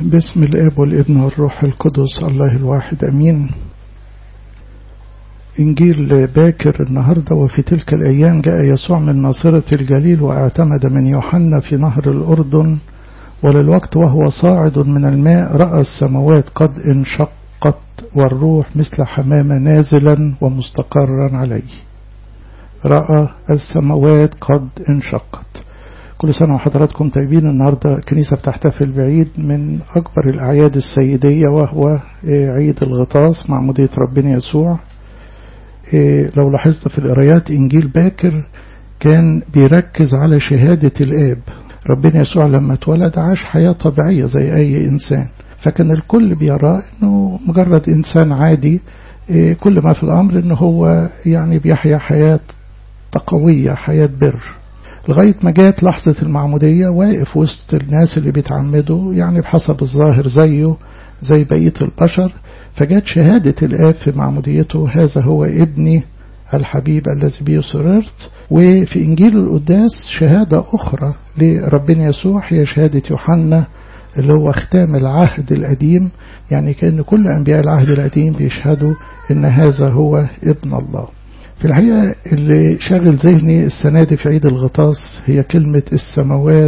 باسم الاب والابن والروح القدس الله الواحد امين انجيل باكر النهارده وفي تلك الايام جاء يسوع من ناصره الجليل واعتمد من يوحنا في نهر الاردن وللوقت وهو صاعد من الماء راى السماوات قد انشقت والروح مثل حمامه نازلا ومستقرا عليه راى السماوات قد انشقت كل سنة وحضراتكم طيبين النهاردة الكنيسة بتحتفل بعيد من أكبر الأعياد السيدية وهو عيد الغطاس مع مدية ربنا يسوع لو لاحظت في القرايات إنجيل باكر كان بيركز على شهادة الآب ربنا يسوع لما اتولد عاش حياة طبيعية زي أي إنسان فكان الكل بيراه أنه مجرد إنسان عادي كل ما في الأمر أنه هو يعني بيحيا حياة تقوية حياة بر لغاية ما جات لحظة المعمودية واقف وسط الناس اللي بيتعمدوا يعني بحسب الظاهر زيه زي بقية البشر فجات شهادة الآب في معموديته هذا هو ابني الحبيب الذي به سررت وفي إنجيل القداس شهادة أخرى لربنا يسوع هي شهادة يوحنا اللي هو ختام العهد القديم يعني كأن كل أنبياء العهد القديم بيشهدوا إن هذا هو ابن الله في الحقيقة اللي شاغل ذهني السنة دي في عيد الغطاس هي كلمة السماوات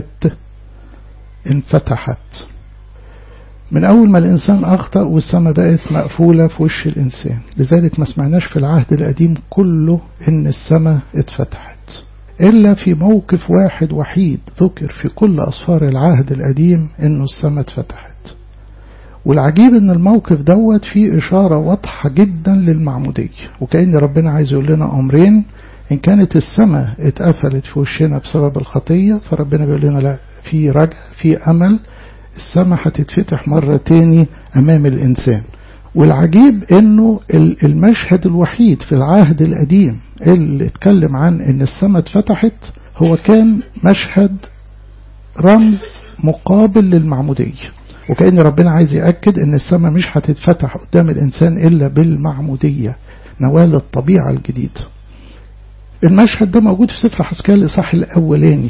انفتحت من أول ما الإنسان أخطأ والسماء بقت مقفولة في وش الإنسان لذلك ما سمعناش في العهد القديم كله إن السماء اتفتحت إلا في موقف واحد وحيد ذكر في كل أصفار العهد القديم إنه السماء اتفتحت والعجيب ان الموقف دوت فيه اشارة واضحة جدا للمعمودية وكأن ربنا عايز يقول لنا امرين ان كانت السماء اتقفلت في وشنا بسبب الخطية فربنا بيقول لنا لا في رجع في امل السماء هتتفتح مرة تاني امام الانسان والعجيب انه المشهد الوحيد في العهد القديم اللي اتكلم عن ان السماء اتفتحت هو كان مشهد رمز مقابل للمعمودية وكأن ربنا عايز يأكد ان السماء مش هتتفتح قدام الإنسان إلا بالمعمودية نوال الطبيعة الجديدة المشهد ده موجود في سفر حسكال الإصحاح الأولاني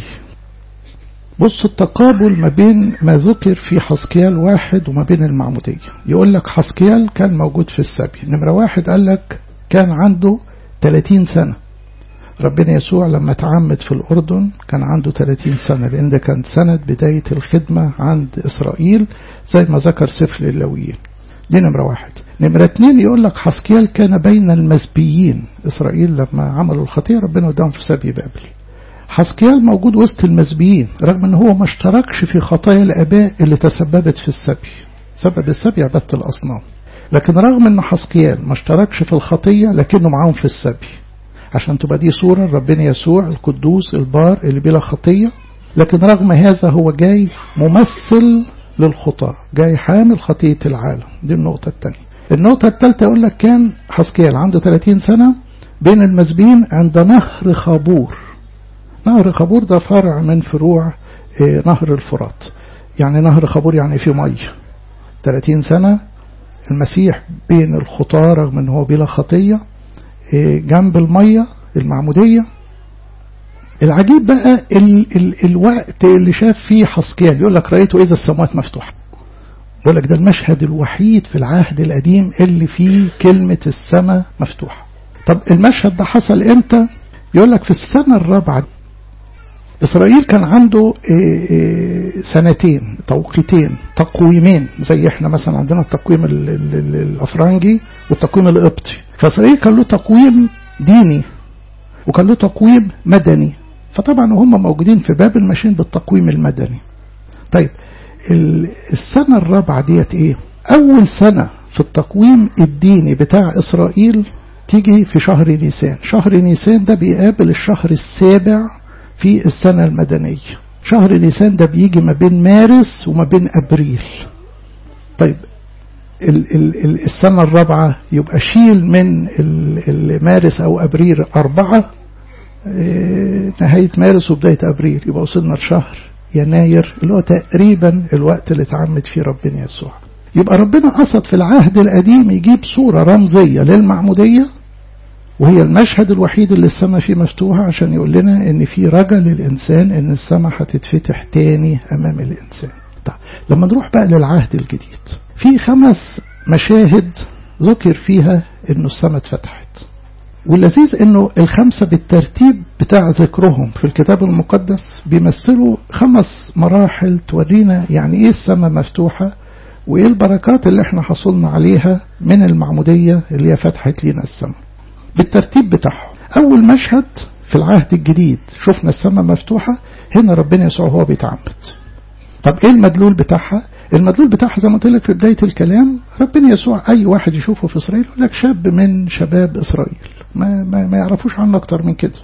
بص التقابل ما بين ما ذكر في حسكيال واحد وما بين المعمودية يقول لك حسكيال كان موجود في السبي نمرة واحد قال لك كان عنده 30 سنة ربنا يسوع لما تعمد في الأردن كان عنده 30 سنة لأن ده كانت سنة بداية الخدمة عند إسرائيل زي ما ذكر سفر اللاويين دي نمرة واحد نمرة اتنين يقول لك حسكيال كان بين المسبيين إسرائيل لما عملوا الخطية ربنا وداهم في سبي بابل حسكيال موجود وسط المسبيين رغم ان هو ما اشتركش في خطايا الآباء اللي تسببت في السبي سبب السبي عبادة الأصنام لكن رغم ان حسكيال ما اشتركش في الخطية لكنه معاهم في السبي عشان تبقى دي صورة ربنا يسوع القدوس البار اللي بلا خطية لكن رغم هذا هو جاي ممثل للخطاة جاي حامل خطية العالم دي النقطة الثانية النقطة الثالثة يقول لك كان حسكيال عنده 30 سنة بين المسبيين عند نهر خابور نهر خابور ده فرع من فروع نهر الفرات يعني نهر خابور يعني فيه مية 30 سنة المسيح بين الخطاة رغم ان هو بلا خطيه جنب المية المعمودية العجيب بقى ال ال الوقت اللي شاف فيه حسكيال يقول لك رأيته إذا السماوات مفتوحة يقول لك ده المشهد الوحيد في العهد القديم اللي فيه كلمة السماء مفتوحة طب المشهد ده حصل امتى يقول لك في السنة الرابعة إسرائيل كان عنده سنتين توقيتين تقويمين زي احنا مثلا عندنا التقويم الأفرنجي والتقويم القبطي فإسرائيل كان له تقويم ديني وكان له تقويم مدني فطبعا هم موجودين في بابل ماشيين بالتقويم المدني طيب السنة الرابعة ديت ايه أول سنة في التقويم الديني بتاع إسرائيل تيجي في شهر نيسان شهر نيسان ده بيقابل الشهر السابع في السنة المدنية شهر نيسان ده بيجي ما بين مارس وما بين أبريل طيب ال ال السنة الرابعة يبقى شيل من مارس أو أبريل أربعة نهاية مارس وبداية أبريل يبقى وصلنا لشهر يناير اللي هو تقريبا الوقت اللي اتعمد فيه ربنا يسوع يبقى ربنا قصد في العهد القديم يجيب صورة رمزية للمعمودية وهي المشهد الوحيد اللي السماء فيه مفتوحة عشان يقول لنا ان في رجا للإنسان ان السماء هتتفتح تاني أمام الإنسان طيب لما نروح بقى للعهد الجديد في خمس مشاهد ذكر فيها انه السماء اتفتحت واللذيذ انه الخمسة بالترتيب بتاع ذكرهم في الكتاب المقدس بيمثلوا خمس مراحل تورينا يعني ايه السماء مفتوحة وايه البركات اللي احنا حصلنا عليها من المعمودية اللي هي فتحت لينا السماء بالترتيب بتاعهم اول مشهد في العهد الجديد شفنا السماء مفتوحة هنا ربنا يسوع هو بيتعمد طب ايه المدلول بتاعها المدلول بتاعها زي ما قلت لك في بداية الكلام ربنا يسوع اي واحد يشوفه في اسرائيل يقول لك شاب من شباب اسرائيل ما, ما, ما يعرفوش عنه اكتر من كده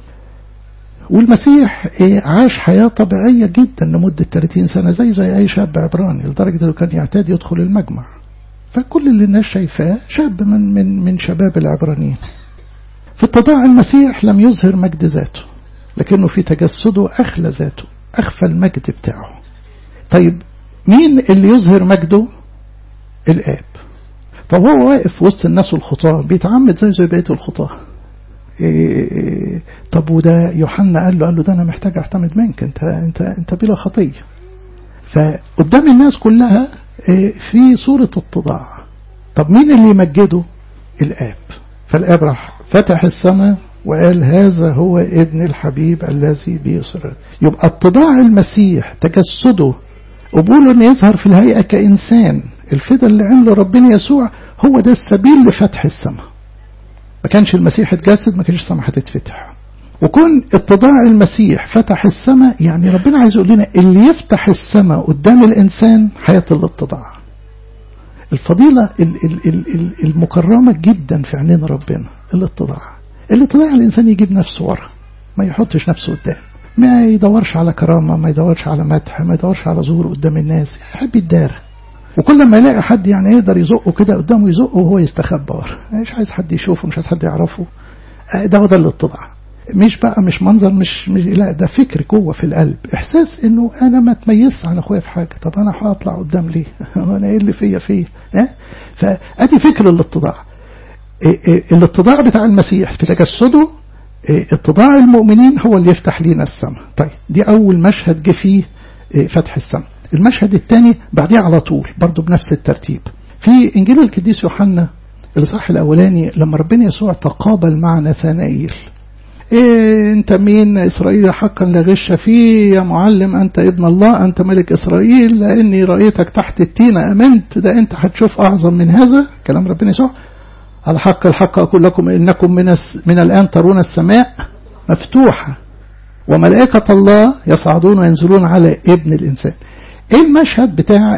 والمسيح عاش حياة طبيعية جدا لمدة 30 سنة زي زي أي شاب عبراني لدرجة أنه كان يعتاد يدخل المجمع فكل اللي الناس شايفاه شاب من من من شباب العبرانيين في اتضاع المسيح لم يظهر مجد ذاته لكنه في تجسده أخلى ذاته أخفى المجد بتاعه طيب مين اللي يظهر مجده الآب طب هو واقف وسط الناس الخطاة بيتعمد زي زي بقية الخطاة إيه طب وده يوحنا قال له قال له ده انا محتاج اعتمد منك انت انت انت بلا خطيه فقدام الناس كلها إيه في صوره اتضاع طب مين اللي يمجده الاب فالاب راح فتح السماء وقال هذا هو ابن الحبيب الذي بيسر يبقى اتضاع المسيح تجسده قبوله ان يظهر في الهيئه كانسان الفدا اللي عمله ربنا يسوع هو ده السبيل لفتح السماء ما كانش المسيح اتجسد ما كانش السماء هتتفتح وكون اتضاع المسيح فتح السماء يعني ربنا عايز يقول لنا اللي يفتح السماء قدام الإنسان حياة الاتضاع الفضيلة المكرمة جدا في عينين ربنا الاتضاع الاتضاع الإنسان يجيب نفسه ورا ما يحطش نفسه قدام ما يدورش على كرامة ما يدورش على مدح ما يدورش على ظهور قدام الناس يحب يدار وكل ما يلاقي حد يعني يقدر يزقه كده قدامه يزقه وهو يستخبى ورا مش عايز حد يشوفه مش عايز حد يعرفه ده هو ده الاتضاع مش بقى مش منظر مش, مش لا ده فكر جوه في القلب احساس انه انا ما اتميزش عن اخويا في حاجه طب انا هطلع قدام ليه انا ايه اللي فيا فيه اه فادي فكر الاتضاع الاتضاع بتاع المسيح في تجسده اتضاع المؤمنين هو اللي يفتح لينا السماء طيب دي اول مشهد جه فيه فتح السماء المشهد الثاني بعديه على طول برضه بنفس الترتيب في انجيل القديس يوحنا الاصحاح الاولاني لما ربنا يسوع تقابل مع نثانائيل إيه انت مين اسرائيل حقا لا غش فيه يا معلم انت ابن الله انت ملك اسرائيل لاني رايتك تحت التينه امنت ده انت هتشوف اعظم من هذا كلام ربنا يسوع الحق الحق اقول لكم انكم من من الان ترون السماء مفتوحه وملائكه الله يصعدون وينزلون على ابن الانسان ايه المشهد بتاع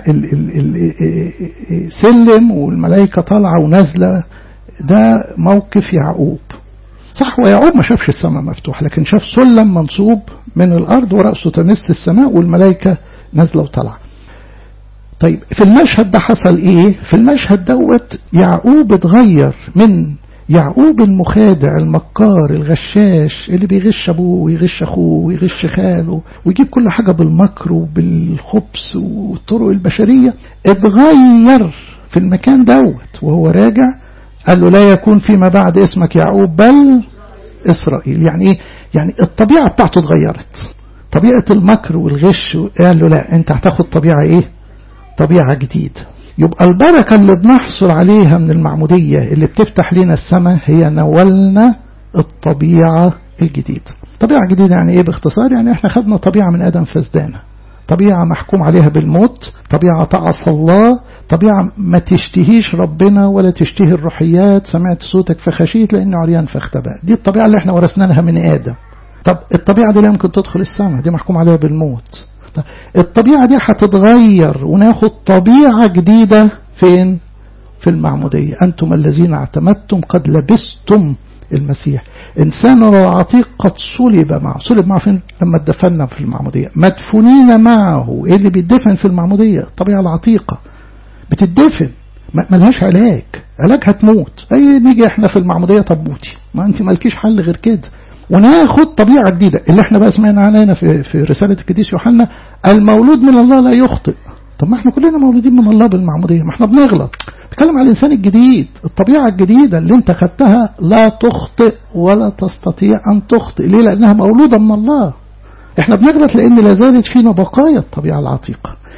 السلم والملائكة طالعة ونازلة ده موقف يعقوب صح ويعقوب ما شافش السماء مفتوحة لكن شاف سلم منصوب من الأرض ورأسه تمس السماء والملائكة نازلة وطالعة طيب في المشهد ده حصل ايه في المشهد دوت يعقوب اتغير من يعقوب المخادع المكار الغشاش اللي بيغش ابوه ويغش اخوه ويغش خاله ويجيب كل حاجه بالمكر وبالخبث والطرق البشريه اتغير في المكان دوت وهو راجع قال له لا يكون فيما بعد اسمك يعقوب بل اسرائيل يعني ايه يعني الطبيعه بتاعته اتغيرت طبيعه المكر والغش قال له لا انت هتاخد طبيعه ايه طبيعه جديده يبقى البركة اللي بنحصل عليها من المعمودية اللي بتفتح لنا السماء هي نولنا الطبيعة الجديدة طبيعة جديدة يعني ايه باختصار يعني احنا خدنا طبيعة من آدم فزدانة طبيعة محكوم عليها بالموت طبيعة تعصى الله طبيعة ما تشتهيش ربنا ولا تشتهي الروحيات سمعت صوتك فخشيت لأنه عريان فاختبأ دي الطبيعة اللي احنا ورثناها من آدم طب الطبيعة دي لا يمكن تدخل السماء دي محكوم عليها بالموت الطبيعة دي هتتغير وناخد طبيعة جديدة فين في المعمودية أنتم الذين اعتمدتم قد لبستم المسيح إنساننا العتيق قد صلب معه صلب معه فين لما اتدفنا في المعمودية مدفونين معه إيه اللي بيدفن في المعمودية الطبيعة العتيقة بتدفن ملهاش علاج علاج هتموت أي نيجي احنا في المعمودية طب موتي ما أنت مالكيش حل غير كده وناخد طبيعة جديدة اللي احنا بقى سمعنا عنها في, في رسالة القديس يوحنا المولود من الله لا يخطئ طب ما احنا كلنا مولودين من الله بالمعمودية ما احنا بنغلط بتكلم على الإنسان الجديد الطبيعة الجديدة اللي انت خدتها لا تخطئ ولا تستطيع أن تخطئ ليه لأنها مولودة من الله احنا بنغلط لأن لا زالت فينا بقايا الطبيعة العتيقة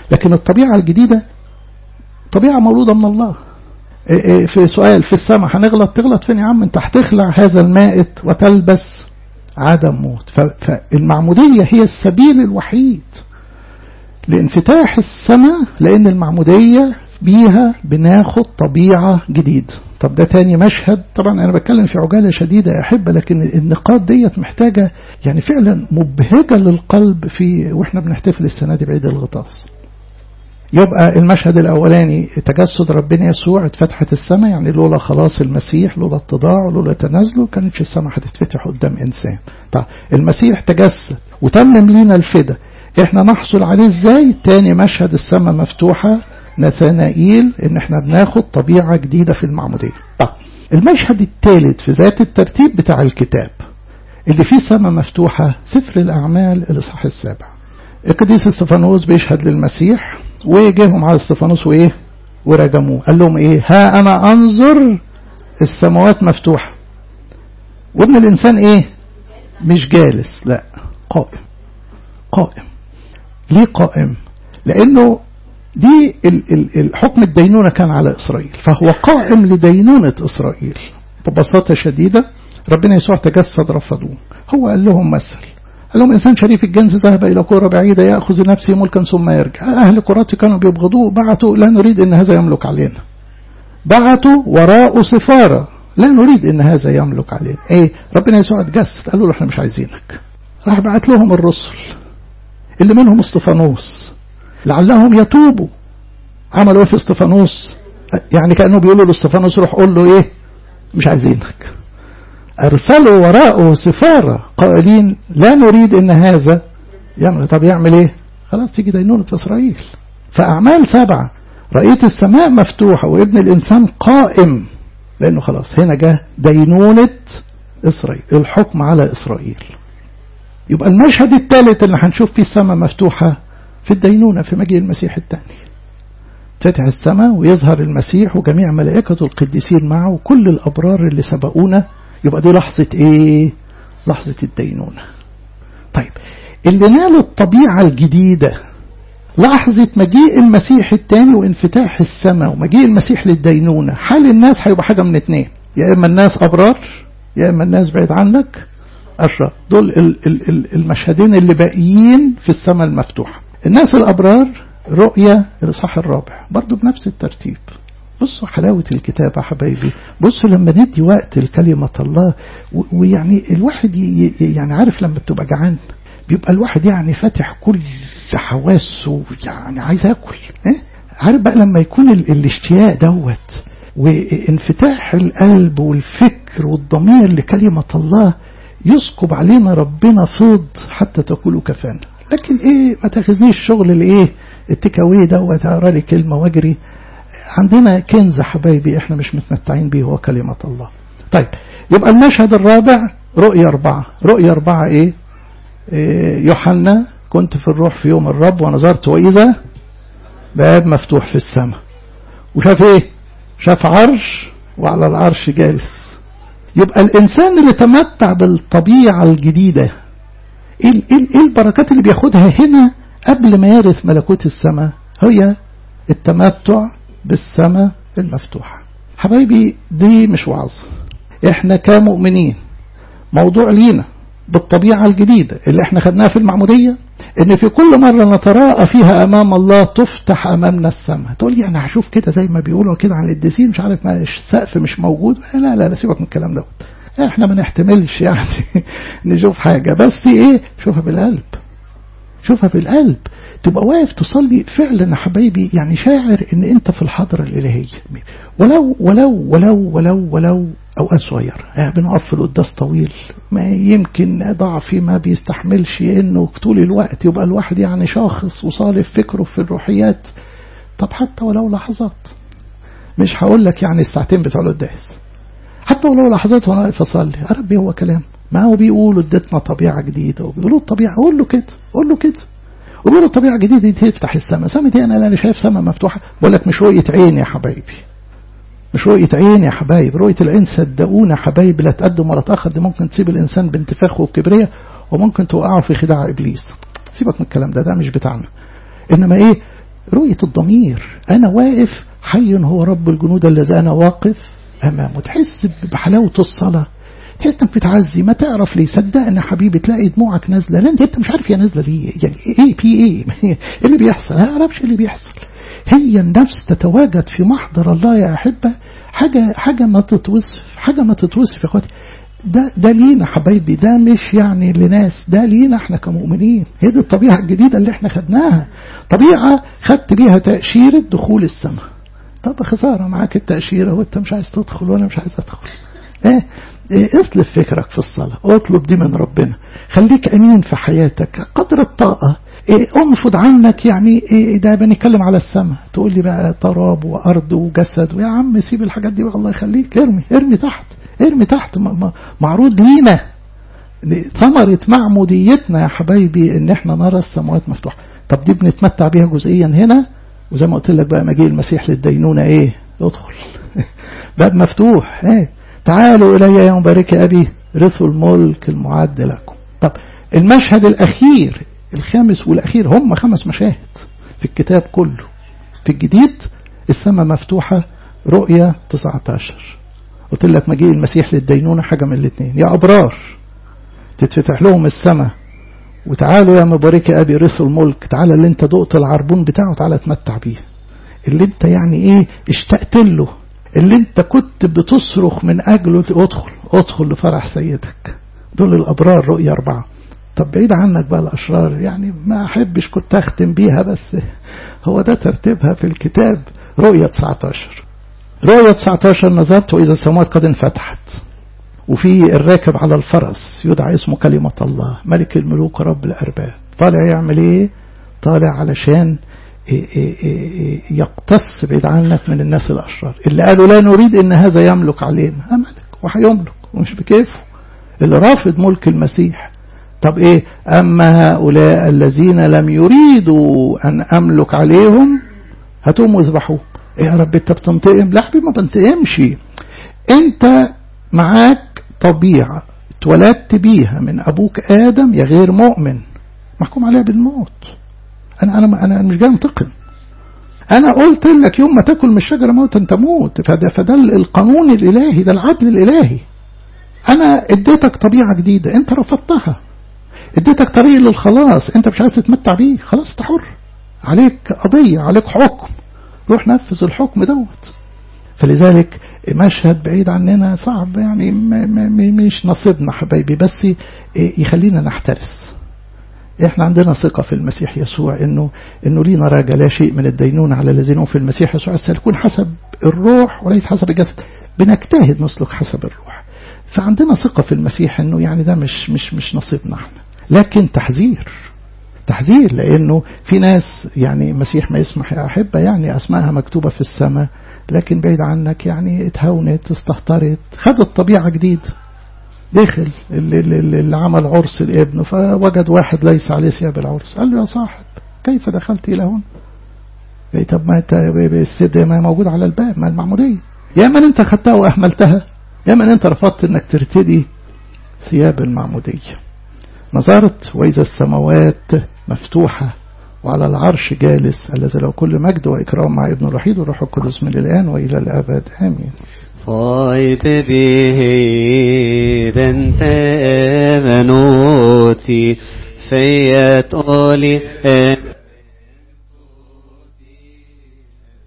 لكن الطبيعة الجديدة طبيعة مولودة من الله في سؤال في السماء هنغلط تغلط فين يا عم انت هتخلع هذا المائت وتلبس عدم موت فالمعمودية هي السبيل الوحيد لانفتاح السماء لأن المعمودية بيها بناخد طبيعة جديدة طب ده تاني مشهد طبعا أنا بتكلم في عجالة شديدة يا أحبة لكن النقاط ديت محتاجة يعني فعلا مبهجة للقلب في وإحنا بنحتفل السنة دي بعيد الغطاس يبقى المشهد الأولاني تجسد ربنا يسوع اتفتحت السماء يعني لولا خلاص المسيح لولا اتضاعه لولا تنازله كانتش السماء هتتفتح قدام إنسان طيب المسيح تجسد وتمم لينا الفدا احنا نحصل عليه ازاي تاني مشهد السماء مفتوحة نثنائيل ان احنا بناخد طبيعة جديدة في المعمودية طيب المشهد الثالث في ذات الترتيب بتاع الكتاب اللي فيه سماء مفتوحة سفر الأعمال الإصحاح السابع القديس استفانوس بيشهد للمسيح وجاهم على استفانوس وايه ورجموه قال لهم ايه ها انا انظر السماوات مفتوحة وابن الانسان ايه مش جالس لا قائم قائم ليه قائم لانه دي الحكم الدينونة كان على إسرائيل فهو قائم لدينونة إسرائيل ببساطة شديدة ربنا يسوع تجسد رفضوه هو قال لهم مثل قال لهم إنسان شريف الجنس ذهب إلى قرى بعيدة يأخذ نفسه ملكا ثم يرجع أهل قراتي كانوا بيبغضوه بعتوا لا نريد أن هذا يملك علينا بعتوا وراء سفارة لا نريد أن هذا يملك علينا إيه ربنا يسوع تجسد قالوا له إحنا مش عايزينك راح بعت لهم الرسل اللي منهم استفانوس لعلهم يتوبوا عملوا ايه في استفانوس يعني كانه بيقولوا لاستفانوس روح قول له ايه مش عايزينك ارسلوا وراءه سفاره قائلين لا نريد ان هذا يعمل طب يعمل ايه خلاص تيجي دينونه اسرائيل فاعمال سبعه رايت السماء مفتوحه وابن الانسان قائم لانه خلاص هنا جه دينونه اسرائيل الحكم على اسرائيل يبقى المشهد الثالث اللي هنشوف فيه السماء مفتوحه في الدينونة في مجيء المسيح الثاني تفتح السماء ويظهر المسيح وجميع ملائكته القديسين معه وكل الأبرار اللي سبقونا يبقى دي لحظة إيه لحظة الدينونة طيب اللي نالوا الطبيعة الجديدة لحظة مجيء المسيح الثاني وانفتاح السماء ومجيء المسيح للدينونة حال الناس هيبقى حاجة من اتنين يا إما الناس أبرار يا إما الناس بعيد عنك أشرار دول المشهدين اللي باقيين في السماء المفتوحة الناس الأبرار رؤية الإصحاح الرابع برضو بنفس الترتيب بصوا حلاوة الكتاب يا حبايبي بصوا لما ندي وقت لكلمة الله ويعني الواحد يعني عارف لما بتبقى جعان بيبقى الواحد يعني فاتح كل حواسه يعني عايز ياكل إيه؟ عارف بقى لما يكون الاشتياق دوت وانفتاح القلب والفكر والضمير لكلمة الله يسكب علينا ربنا فيض حتى تاكلوا كفانا لكن ايه ما تاخذنيش الشغل الايه التكاوي دوت اقرا لي كلمه واجري عندنا كنز حبايبي احنا مش متمتعين بيه هو كلمه الله طيب يبقى المشهد الرابع رؤية أربعة رؤية أربعة إيه, إيه يوحنا كنت في الروح في يوم الرب ونظرت وإذا باب مفتوح في السماء وشاف إيه شاف عرش وعلى العرش جالس يبقى الإنسان اللي تمتع بالطبيعة الجديدة ايه ايه البركات اللي بياخدها هنا قبل ما يرث ملكوت السماء هي التمتع بالسماء المفتوحة حبايبي دي مش وعظ احنا كمؤمنين موضوع لينا بالطبيعة الجديدة اللي احنا خدناها في المعمودية ان في كل مرة نتراءى فيها امام الله تفتح امامنا السماء تقول لي انا هشوف كده زي ما بيقولوا كده عن القديسين مش عارف ما السقف مش موجود لا لا لا سيبك من الكلام دوت احنا ما نحتملش يعني نشوف حاجة بس ايه شوفها بالقلب شوفها بالقلب تبقى واقف تصلي فعلا يا حبايبي يعني شاعر ان انت في الحضرة الالهية ولو ولو ولو ولو ولو اوقات صغيرة يعني بنقف في القداس طويل ما يمكن ضعفي ما بيستحملش انه طول الوقت يبقى الواحد يعني شاخص وصالف فكره في الروحيات طب حتى ولو لحظات مش هقول لك يعني الساعتين بتوع القداس حتى ولو لحظات وانا واقف اصلي يا ربي هو كلام ما هو بيقولوا اديتنا طبيعه جديده وبيقولوا الطبيعه قول له كده قول له كده وبيقولوا الطبيعه الجديده دي تفتح السماء سماء دي انا انا شايف سماء مفتوحه بقول لك مش رؤيه عين يا حبايبي مش رؤية عين يا حبايب رؤية العين صدقونا حبايب لا تقدم ولا تأخر دي ممكن تسيب الإنسان بانتفاخه وكبرية وممكن توقعه في خداع إبليس سيبك من الكلام ده ده مش بتاعنا إنما إيه رؤية الضمير أنا واقف حي هو رب الجنود الذي أنا واقف أمامه تحس بحلاوة الصلاة تحس انك بتعزي ما تعرف ليه صدقني يا حبيبي تلاقي دموعك نازله لا انت مش عارف هي نازله ليه يعني ايه في ايه ايه اللي بيحصل ما اعرفش اللي بيحصل هي النفس تتواجد في محضر الله يا احبه حاجه حاجه ما تتوصف حاجه ما تتوصف يا اخواتي ده ده لينا حبايبي ده مش يعني لناس ده لينا احنا كمؤمنين هي دي الطبيعه الجديده اللي احنا خدناها طبيعه خدت بيها تاشيره دخول السماء طب خساره معاك التاشيره وانت مش عايز تدخل وانا مش عايز ادخل ايه إيه اصلف فكرك في الصلاة اطلب دي من ربنا خليك امين في حياتك قدر الطاقة إيه انفض عنك يعني إيه ده بنتكلم على السماء تقول لي بقى تراب وارض وجسد ويا عم سيب الحاجات دي الله يخليك ارمي ارمي تحت ارمي تحت معروض لينا ثمرة معموديتنا يا حبايبي ان احنا نرى السماوات مفتوحة طب دي بنتمتع بيها جزئيا هنا وزي ما قلت لك بقى مجيء المسيح للدينونة ايه ادخل باب مفتوح ايه تعالوا إلي يا مبارك أبي رثوا الملك المعد لكم طب المشهد الأخير الخامس والأخير هم خمس مشاهد في الكتاب كله في الجديد السماء مفتوحة رؤية 19 قلت لك مجيء المسيح للدينونة حاجة من الاثنين يا أبرار تتفتح لهم السماء وتعالوا يا مبارك أبي رثوا الملك تعالى اللي انت دقت العربون بتاعه تعالى اتمتع بيه اللي انت يعني ايه اشتقت له اللي انت كنت بتصرخ من اجله ادخل ادخل لفرح سيدك دول الابرار رؤية اربعة طب بعيد عنك بقى الاشرار يعني ما احبش كنت اختم بيها بس هو ده ترتيبها في الكتاب رؤية 19 رؤية 19 نظرت واذا السماوات قد انفتحت وفي الراكب على الفرس يدعى اسمه كلمة الله ملك الملوك رب الأرباب طالع يعمل ايه طالع علشان يقتص بعيد عنك من الناس الأشرار اللي قالوا لا نريد ان هذا يملك علينا ملك وهيملك ومش بكيفه اللي رافض ملك المسيح طب ايه اما هؤلاء الذين لم يريدوا ان املك عليهم هاتوهم واذبحوه ايه يا رب انت بتنتقم لا حبيبي ما بنتقمش انت معاك طبيعة اتولدت بيها من ابوك ادم يا غير مؤمن محكوم عليها بالموت انا انا انا مش جاي انتقم انا قلت لك يوم ما تاكل من الشجره موتا تموت فده فده القانون الالهي ده العدل الالهي انا اديتك طبيعه جديده انت رفضتها اديتك طريق للخلاص انت مش عايز تتمتع بيه خلاص انت حر عليك قضيه عليك حكم روح نفذ الحكم دوت فلذلك مشهد بعيد عننا صعب يعني مش نصيبنا حبايبي بس يخلينا نحترس احنا عندنا ثقة في المسيح يسوع انه انه لينا راجع لا شيء من الدينون على الذين هم في المسيح يسوع سيكون حسب الروح وليس حسب الجسد بنجتهد نسلك حسب الروح فعندنا ثقة في المسيح انه يعني ده مش مش مش نصيبنا احنا لكن تحذير تحذير لانه في ناس يعني المسيح ما يسمح يا احبه يعني اسمائها مكتوبه في السماء لكن بعيد عنك يعني اتهونت استهترت خدت طبيعه جديده دخل اللي, اللي, اللي عمل عرس الابن فوجد واحد ليس عليه ثياب العرس قال له يا صاحب كيف دخلت الى هنا إيه طب ما انت السد ما موجود على الباب ما المعمودية يا من انت خدتها واهملتها يا من انت رفضت انك ترتدي ثياب المعمودية نظرت واذا السماوات مفتوحة وعلى العرش جالس الذي له كل مجد وإكرام مع ابن الوحيد والروح القدس من الآن وإلى الأبد آمين فايت به بنت منوتي فيت أولي